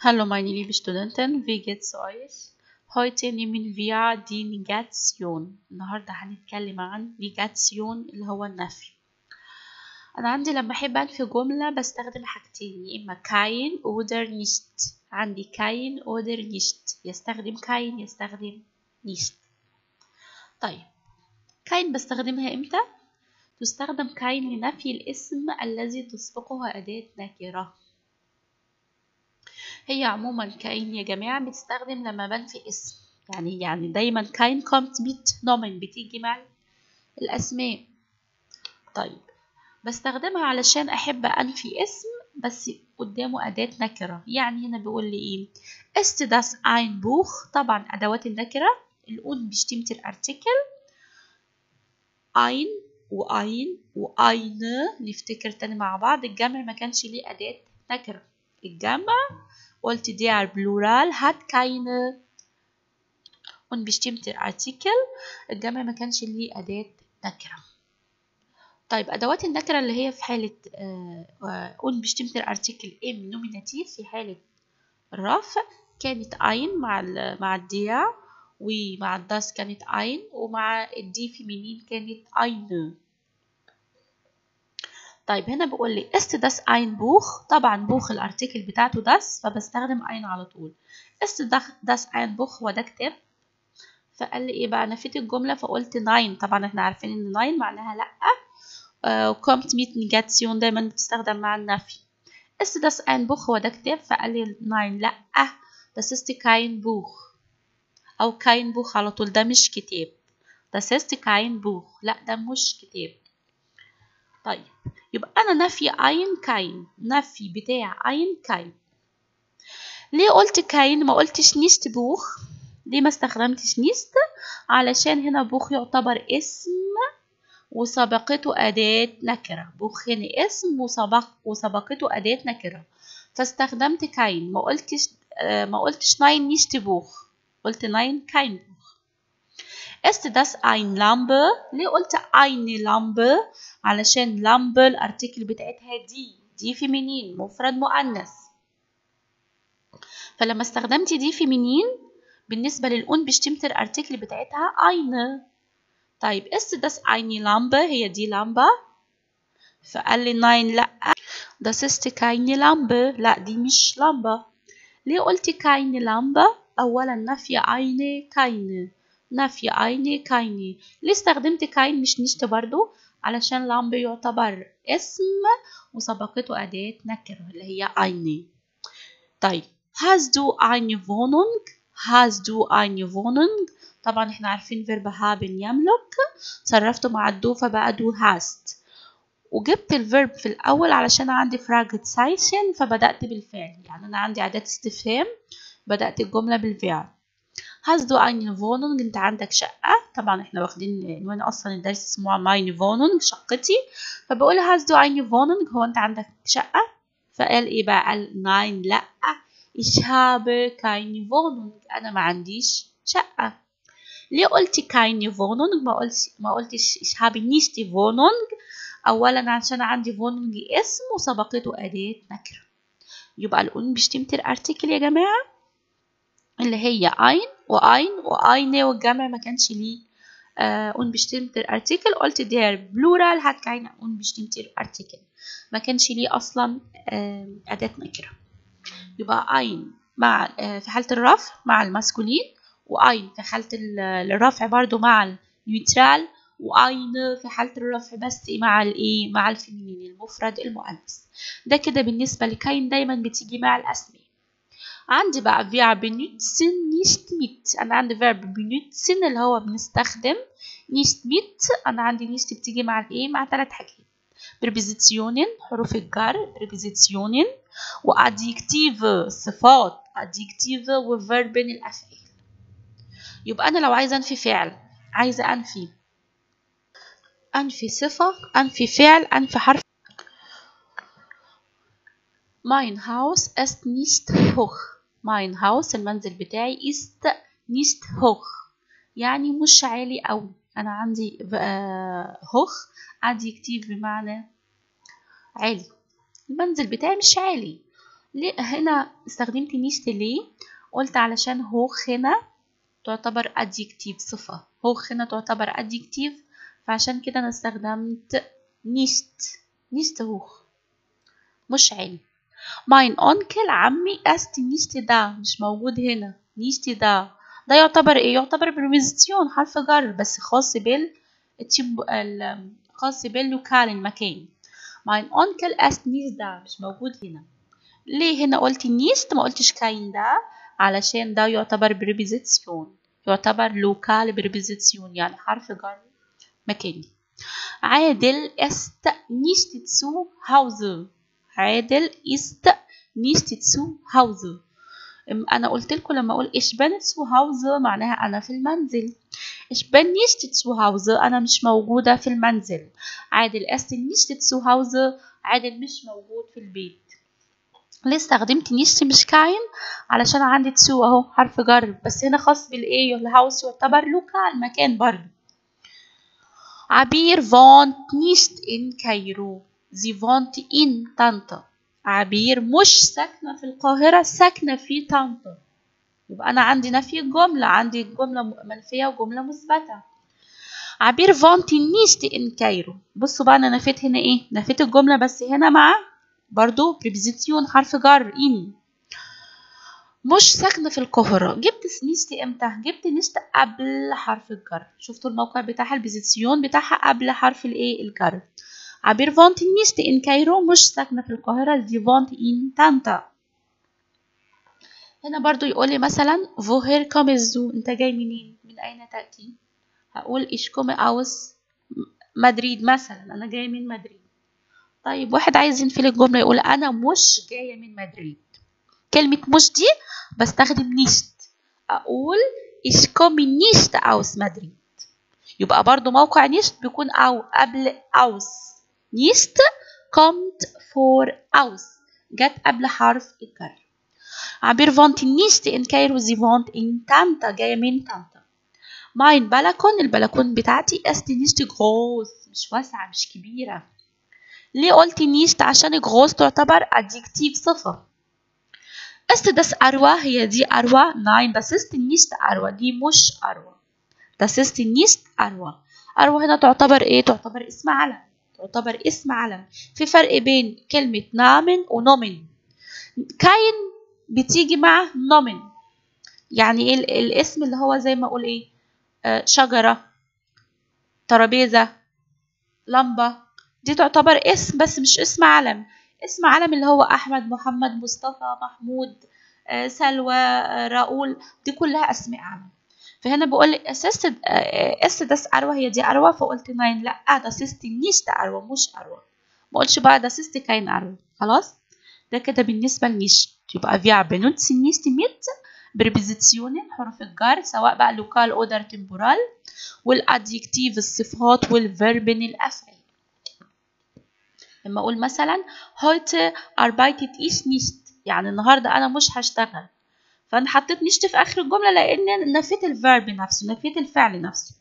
Hallo meine liebe Studenten, wie geht's euch? Heute nehmen wir die Negation. النهاردة هنتكلم عن Negation اللي هو النفي. أنا عندي لما أحب أنفي جملة بستخدم حاجتين يا إما كاين oder nicht. عندي كاين oder nicht. يستخدم كاين يستخدم nicht. طيب كاين بستخدمها إمتى؟ تستخدم كاين لنفي الاسم الذي تسبقه أداة نكرة. هي عموما كاين يا جماعة بتستخدم لما بنفي اسم يعني يعني دايما كاين kommt mit nomen بتيجي مع الأسماء طيب بستخدمها علشان أحب أنفي اسم بس قدامه أداة نكرة يعني هنا بيقول لي إيه ist das ein Buch طبعا أدوات النكرة الأون بشتمت الأرتيكل ein وأين وأينه نفتكر تاني مع بعض الجمع ما كانش ليه أداة نكرة الجمع قلت der Plural hat keine unbestimmte Artikel الجمع ما كانش ليه أداة نكرة طيب أدوات النكرة اللي هي في حالة آه unbestimmte Artikel im Nominativ في حالة الرفع كانت ein مع ال مع الديا ومع الداس كانت ein ومع الدي فيمينين كانت eine طيب هنا بيقول لي ist das ein Buch طبعا بوخ الارتيكل بتاعته das فبستخدم ein على طول ist das ein Buch هو ده كتاب فقال لي ايه بقى نفيت الجملة فقلت nein طبعا احنا عارفين ان nein معناها لأ وكومت mit negation دايما بتستخدم مع النفي ist das ein Buch هو ده كتاب فقال لي nein لأ das ist kein Buch أو kein Buch على طول ده مش كتاب das ist kein Buch لأ ده مش كتاب طيب يبقى أنا نفي أين كاين نفي بتاع أين كاين ليه قلت كاين ما قلتش نيست بوخ ليه ما استخدمتش نيست علشان هنا بوخ يعتبر اسم وسبقته أداة نكرة بوخ هنا اسم وسبق وسبقته أداة نكرة فاستخدمت كاين ما قلتش آه ما قلتش ناين نيست بوخ قلت ناين كاين بوخ ist das ein Lampe ليه قلت eine Lampe علشان لامبة الارتيكل بتاعتها دي دي فيمينين مفرد مؤنث فلما استخدمت دي فيمينين بالنسبة للأون بشتمت الارتيكل بتاعتها eine طيب ist das eine Lampe هي دي لامبة فقال لي nein لأ das ist keine Lampe لا دي مش لامبة ليه قلت keine Lampe أولا نفي eine keine نفي eine keine ليه استخدمت كاين مش نشت برضو علشان لامب يعتبر اسم وسبقته أداة نكرة اللي هي eine طيب hast du eine Wohnung hast du eine Wohnung طبعا احنا عارفين فيرب haben يملك صرفته مع الدو فبقى du hast وجبت الفيرب في الأول علشان عندي Fragezeichen فبدأت بالفعل يعني أنا عندي أداة استفهام بدأت الجملة بالفعل hast du eine Wohnung انت عندك شقة طبعا احنا واخدين عنوان اصلا الدرس اسمه meine Wohnung شقتي فبقول hast du eine Wohnung هو انت عندك شقة فقال ايه بقى قال nein لا ich habe keine Wohnung انا ما عنديش شقة ليه قلت keine Wohnung ما قلت ما قلتش ich habe nicht die Wohnung اولا عشان عندي Wohnung اسم وسبقته أداة نكرة يبقى الأون بشتمت الارتيكل يا جماعة اللي هي ein وأين وأينه والجمع ما كانش ليه äh, unbestimmter Artikel قلت der Plural hat keine unbestimmter Artikel ما كانش ليه أصلا äh, أداة نكرة يبقى ein مع äh, في حالة الرفع مع الماسكولين وأين في حالة الرفع برضو مع النيوترال وأين في حالة الرفع بس مع الإيه مع الفيمينين المفرد المؤنث ده كده بالنسبة لكاين دايما بتيجي مع الأسماء عندي بقى wir benutzen nicht mit أنا عندي verb benutzen اللي هو بنستخدم nicht mit أنا عندي nicht بتيجي مع الإيه مع ثلاث حاجات prepositionen حروف الجر prepositionen وadjective صفات adjective وverb الأفعال يبقى أنا لو عايزة أنفي فعل عايزة أنفي أنفي صفة أنفي فعل أنفي حرف Mein Haus ist nicht hoch. Mein Haus المنزل بتاعي ist nicht hoch. يعني مش عالي أوي. أنا عندي hoch adjective بمعنى عالي. المنزل بتاعي مش عالي. ليه هنا استخدمت نيشت ليه قلت علشان هوخ هنا تعتبر adjective صفة هوخ هنا تعتبر adjective فعشان كده انا استخدمت نيشت نيشت هوخ مش علم ماين اونكل عمي است نيشت دا مش موجود هنا نيشت دا ده يعتبر ايه يعتبر بريميزيون حرف جر بس خاص بال خاص باللوكال المكان ماين اونكل است نيشت دا مش موجود هنا ليه هنا قلت نيست ما قلتش كاين دا علشان ده يعتبر بريبوزيسيون يعتبر لوكال بريبوزيسيون يعني حرف جر مكاني عادل است nicht zu Hause عادل ist nicht zu Hause انا قلت لكم لما اقول ich bin zu Hause معناها انا في المنزل ich bin nicht zu Hause انا مش موجودة في المنزل عادل ist nicht zu Hause عادل مش موجود في البيت ليه استخدمت نيشت مش كاين علشان عندي تسو اهو حرف جر بس هنا خاص بالايه الهاوس يعتبر لوكال مكان برضه عبير فونت نيشت ان كايرو زي فونت ان طنطا عبير مش ساكنة في القاهرة ساكنة في طنطا يبقى أنا عندي نفي جملة عندي جملة منفية وجملة مثبتة عبير فونت نيشت ان كايرو بصوا بقى أنا نفيت هنا إيه نفيت الجملة بس هنا مع برضو بريبوزيسيون حرف جر إن مش ساكنة في القاهرة جبت نيست امتى جبت نيست قبل حرف الجر شفتوا الموقع بتاعها البوزيسيون بتاعها قبل حرف الايه الجر عبير فونت نيست ان كايرو مش ساكنة في القاهرة زي فونت ان طنطا هنا برضو يقول لي مثلا woher kommst du انت جاي منين من اين تأتي هقول ich komme aus مدريد مثلا انا جاي من مدريد طيب واحد عايز ينفي الجملة يقول أنا مش جاية من مدريد كلمة مش دي بستخدم نيشت أقول ich komme nicht aus مدريد يبقى برضو موقع نيشت بيكون أو قبل أوس نيشت kommt for aus جت قبل حرف الجر عبير فونت نيشت إن كايرو زي فونت إن طنطا جاية من طنطا ماين بلكون البلكون بتاعتي است نيشت غوز مش واسعة مش كبيرة ليه قلت نيشت عشان groß تعتبر adjective صفة ist das أروى هي دي أروى nein das ist nicht أروى دي مش أروى das ist nicht أروى أروى هنا تعتبر إيه تعتبر اسم علم تعتبر اسم علم في فرق بين كلمة نامن ونومن كاين بتيجي مع نومن يعني إيه الاسم اللي هو زي ما أقول إيه آه شجرة ترابيزة لمبة دي تعتبر اسم بس مش اسم علم اسم علم اللي هو احمد محمد مصطفى محمود آه سلوى آه راؤول دي كلها اسماء علم فهنا بقول لي اسست اس داس اروى هي دي اروى فقلت ناين لا ده سيست نيش ده اروى مش اروى ما قلتش بقى ده سيست كاين اروى خلاص ده كده بالنسبه لنيش يبقى فيها بنوتس نيست ميت بريبوزيسيونين حروف الجر سواء بقى لوكال اودر تمبورال والادجكتيف الصفات والفيربن الافعال لما اقول مثلا heute arbeitet ich nicht يعني النهارده انا مش هشتغل فانا حطيت نشت في اخر الجمله لان نفيت الفيرب نفسه نفيت الفعل نفسه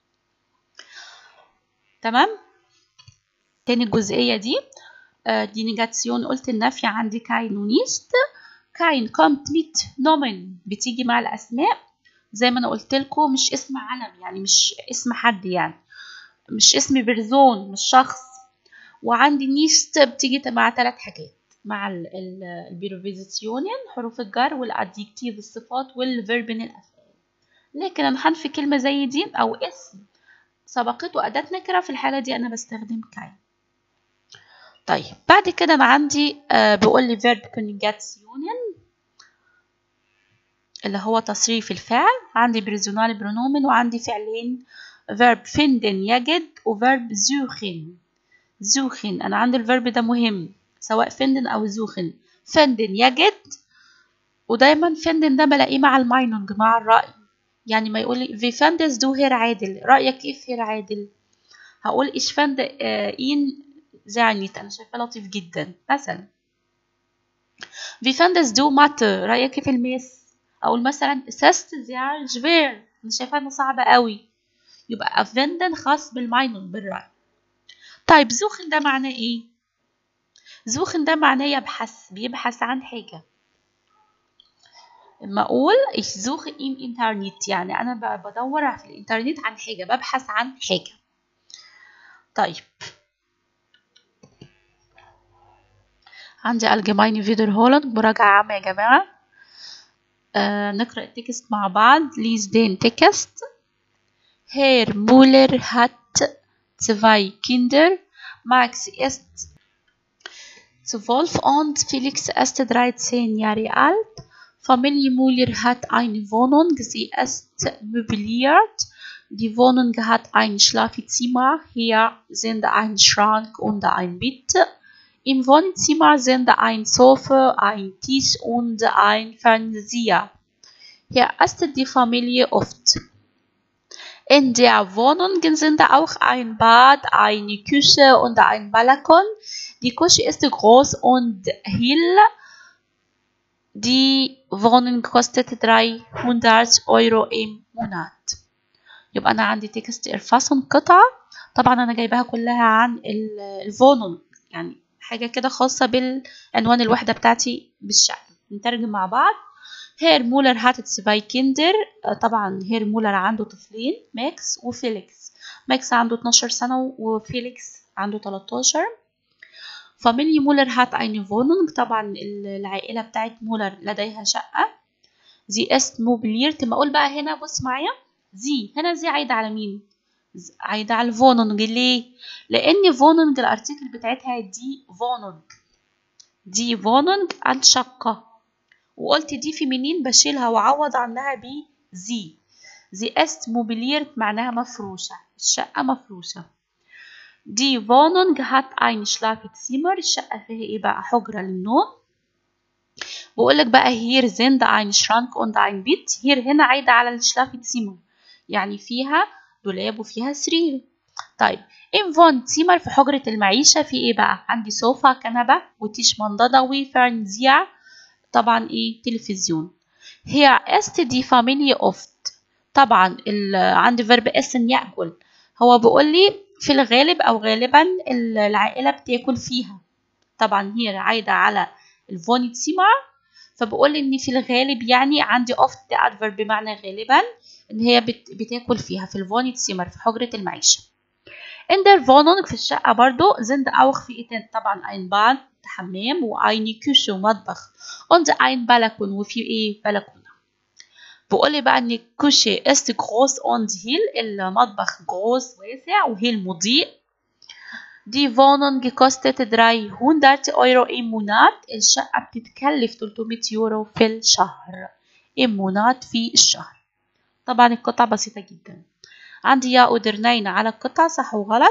تمام تاني الجزئيه دي آه دي نيجاتيون قلت النفي عندي كاين ونيست كاين kommt mit نومن بتيجي مع الاسماء زي ما انا قلت لكم مش اسم علم يعني مش اسم حد يعني مش اسم بيرزون مش شخص وعندي نيشت بتيجي مع ثلاث حاجات مع البيروفيزيسيونين حروف الجر والادجكتيف الصفات والفيربن الافعال لكن انا هنفي كلمه زي دي او اسم سبقته اداه نكره في الحاله دي انا بستخدم كاين طيب بعد كده انا عندي آه بيقول لي فيرب كونجاتيونين اللي هو تصريف الفعل عندي بريزونال برونومن وعندي فعلين فيرب فيندن يجد وفيرب زوخن زوخن انا عندي الفيرب ده مهم سواء فندن او زوخن فندن يجد ودايما فندن ده بلاقيه مع الماينونج مع الرأي يعني ما يقول لي في فندس دو هير عادل رأيك كيف هير عادل هقول ايش فند آه إين زعنيت انا شايفاه لطيف جدا مثلا في فندس دو مات رأيك كيف الماس اقول مثلا سست زيار جفير انا شايفاه انه صعب قوي يبقى فندن خاص بالماينونج بالرأي طيب زوخن ده معناه ايه زوخن ده معناه يبحث بيبحث عن حاجة لما أقول ich suche im Internet يعني أنا ب- بدور في الإنترنت عن حاجة ببحث عن حاجة طيب عندي allgemeine Wiederholung مراجعة عامة يا جماعة آه نقرأ التكست مع بعض lies den Text Herr Müller hat zwei Kinder Max ist 12 und Felix ist 13 Jahre alt. Familie Müller hat eine Wohnung, sie ist möbliert. Die Wohnung hat ein Schlafzimmer, hier sind ein Schrank und ein Bett. Im Wohnzimmer sind ein Sofa, ein Tisch und ein Fernseher. Hier ist die Familie oft. In der Wohnung sind auch ein Bad, eine Küche und ein Balkon. Die Küche ist groß und hell. Die Wohnung kostet 300 Euro im Monat. يبقى أنا عندي تكست إرفاسون قطعة طبعا أنا جايباها كلها عن ال- الفونون يعني حاجة كده خاصة بالعنوان الوحدة بتاعتي بالشقة نترجم مع بعض هير مولر هاتت سباي كيندر طبعا هير مولر عنده طفلين ماكس وفيليكس ماكس عنده 12 سنة وفيليكس عنده 13 فاميلي مولر هات eine Wohnung طبعا العائلة بتاعت مولر لديها شقة زي است موبليرت ما اقول بقى هنا بص معايا زي هنا زي عايدة على مين ز- عايدة على الفونونج ليه لان فونونج الارتيكل بتاعتها دي فونونج دي فونونج الشقة وقلت دي فيمينين بشيلها وعوض عنها ب زي زي است موبليرت معناها مفروشة الشقة مفروشة دي Wohnung hat ein Schlafzimmer الشقة فيها ايه بقى حجرة للنوم بقولك بقى hier sind ein Schrank und ein Bett hier هنا عايدة على الشلافزيمر يعني فيها دولاب وفيها سرير طيب im Wohnzimmer في حجرة المعيشة في ايه بقى عندي سوفا كنبة وتيش منضدة وفرنزيع طبعا ايه تلفزيون هي ist die Familie oft طبعا ال- عندي فيرب اسن يأكل هو بيقول لي في الغالب او غالبا ال- العائله بتاكل فيها طبعا هي عايده على الفونيتسيمر فبقول لي ان في الغالب يعني عندي اوفت ده ادفرب بمعنى غالبا ان هي بت- بتاكل فيها في الفونيتسيمر في حجره المعيشه in der Wohnung في الشقة برضو sind auch في إيه طبعا ein Bad حمام وأين كوشة ومطبخ und ein Balkon وفي إيه بلكونة بقولي بقى ان الكوشي است groß und هيل المطبخ groß واسع وهيل مضيء دي Wohnung kostet 300 Euro im Monat الشقة بتتكلف 300 يورو في الشهر im Monat في الشهر طبعا القطع بسيطة جدا عندي يا قدرنين على القطع صح وغلط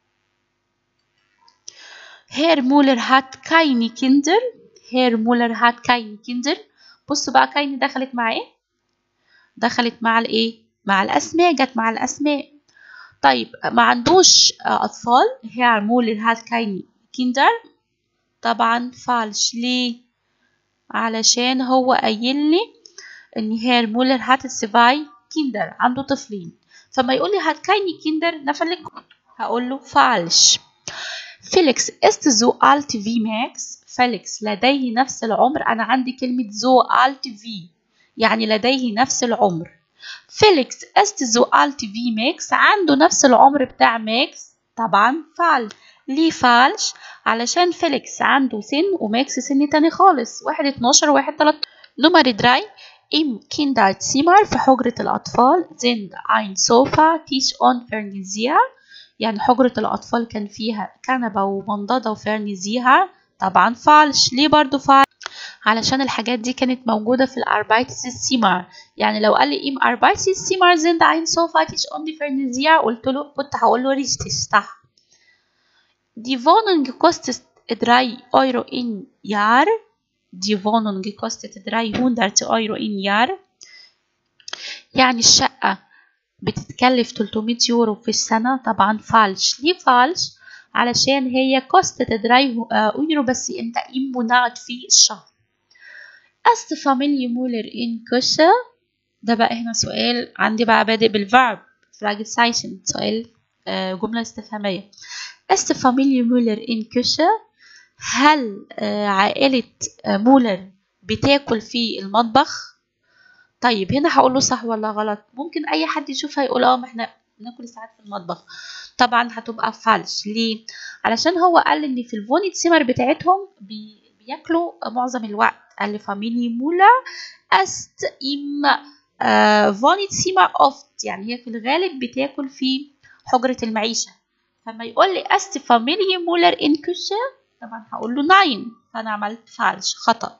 هير مولر هات كايني كيندر هير مولر هات كايني كيندر بصوا بقى كايني دخلت مع ايه دخلت مع الايه مع الاسماء جت مع الاسماء طيب ما عندوش آه، اطفال هير مولر هات كايني كيندر طبعا فالش ليه علشان هو قايل لي ان هير مولر هات سيفاي كيندر عنده طفلين فما يقول لي هات كايني كيندر نفلك هقول له فالش فيليكس است زو الت في ماكس فيليكس لديه نفس العمر انا عندي كلمة زو الت في يعني لديه نفس العمر فيليكس است زو الت في ماكس عنده نفس العمر بتاع ماكس طبعا فعل ليه فالش علشان فيليكس عنده سن وماكس سن تاني خالص واحد اتناشر وواحد تلاتة نمر دراي im Kinderzimmer في حجرة الأطفال sind ein Sofa, Tisch und Fernseher يعني حجرة الأطفال كان فيها كنبة ومنضدة وفرنزيها طبعا فالش ليه برضو فالش علشان الحاجات دي كانت موجودة في الأربايتسيمر يعني لو قال لي im Arbeitszimmer sind ein Sofa, Tisch und die Fernseher قلت له كنت هقول له richtig صح Die Wohnung kostet 3 Euro im Jahr Die Wohnung kostet 300 Euro im Jahr يعني الشقة بتتكلف 300 يورو في السنة طبعا فالش ليه فالش علشان هي كوستت 3 يورو بس انت إيمونات في الشهر أست فاميلي مولر إن كوشة ده بقى هنا سؤال عندي بقى بادئ بالفعل فراجسايشن سؤال آه، جملة استفهامية Ist Familie Müller in Küche? هل عائلة مولر بتاكل في المطبخ طيب هنا هقول له صح ولا غلط ممكن اي حد يشوفها يقول اه ما احنا بناكل ساعات في المطبخ طبعا هتبقى فالش ليه علشان هو قال ان في الفونيت سيمر بتاعتهم بي بياكلوا معظم الوقت قال لي فاميلي مولا است ام فونيت سيمر اوفت يعني هي في الغالب بتاكل في حجرة المعيشة فما يقول لي است فاميلي مولر ان كوشن طبعا هقول له ناين فانا عملت فالش خطأ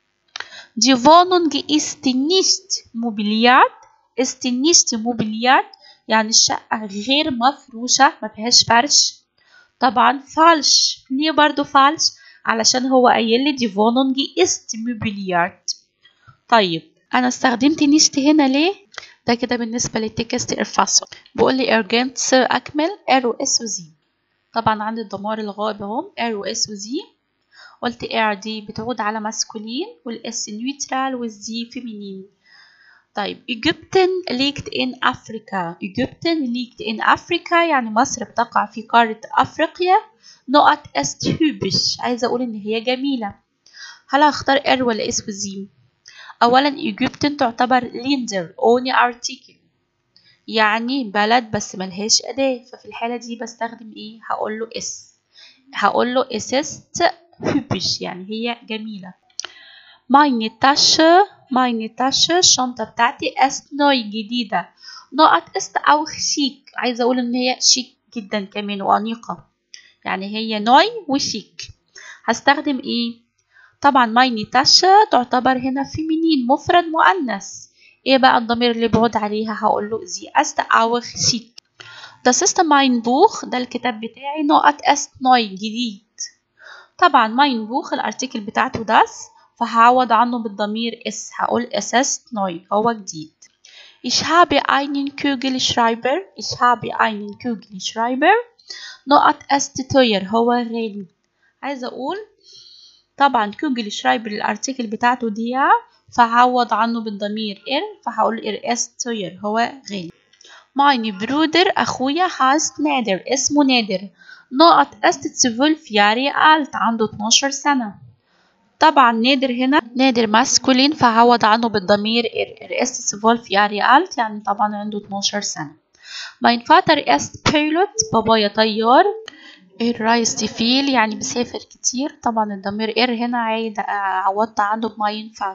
Die Wohnung ist nicht mobiliert ist nicht mobiliert يعني الشقة غير مفروشة ما فيهاش فرش طبعا فالش ليه برضو فالش علشان هو قايل لي die Wohnung ist mobiliert طيب انا استخدمت نيشت هنا ليه ده كده بالنسبة للتكست ارفاسو بقول لي ارجنت اكمل ارو اس وزي طبعا عندي الضمائر الغائب اهم ارو اس وزي قلت ار دي بتعود على ماسكولين والاس نيوترال والزي فيمينين طيب ايجيبتن ليكت ان افريكا ايجيبتن ليكت ان افريكا يعني مصر بتقع في قارة افريقيا نقط است هوبش عايزة اقول ان هي جميلة هل هختار ار ولا اس وزي اولا ايجيبتن تعتبر ليندر اوني ارتيكل يعني بلد بس ملهاش اداة ففي الحالة دي بستخدم ايه هقول له اس هقول له اسست hübsch يعني هي جميلة meine Tasche meine Tasche الشنطة بتاعتي ist neu جديدة نقط ist أو شيك عايزة أقول إن هي شيك جدا كمان وأنيقة يعني هي نوي وشيك هستخدم إيه طبعا meine Tasche تعتبر هنا فيمينين مفرد مؤنث إيه بقى الضمير اللي بعود عليها هقول له sie ist auch schick Das ist mein Buch ده الكتاب بتاعي نقط ist neu جديد طبعا ماين بوخ الارتيكل بتاعته داس فهعوض عنه بالضمير اس هقول اسست نوي هو جديد Ich habe einen Kugelschreiber Ich habe einen Kugelschreiber نقط است teuer هو غالي عايزة أقول طبعا Kugelschreiber الارتيكل بتاعته دي فهعوض عنه بالضمير ار فهقول ار است teuer هو غالي Mein Bruder أخويا heißt نادر اسمه نادر نقط است zwölf Jahre alt عنده 12 سنة طبعا نادر هنا نادر ماسكولين فهعوض عنه بالضمير ار ار است zwölf Jahre alt يعني طبعا عنده 12 سنة Mein Vater ist Pilot بابايا طيار الرايس فيل يعني بسافر كتير طبعا الضمير ار هنا عايد عوضت عنه بماين فاتر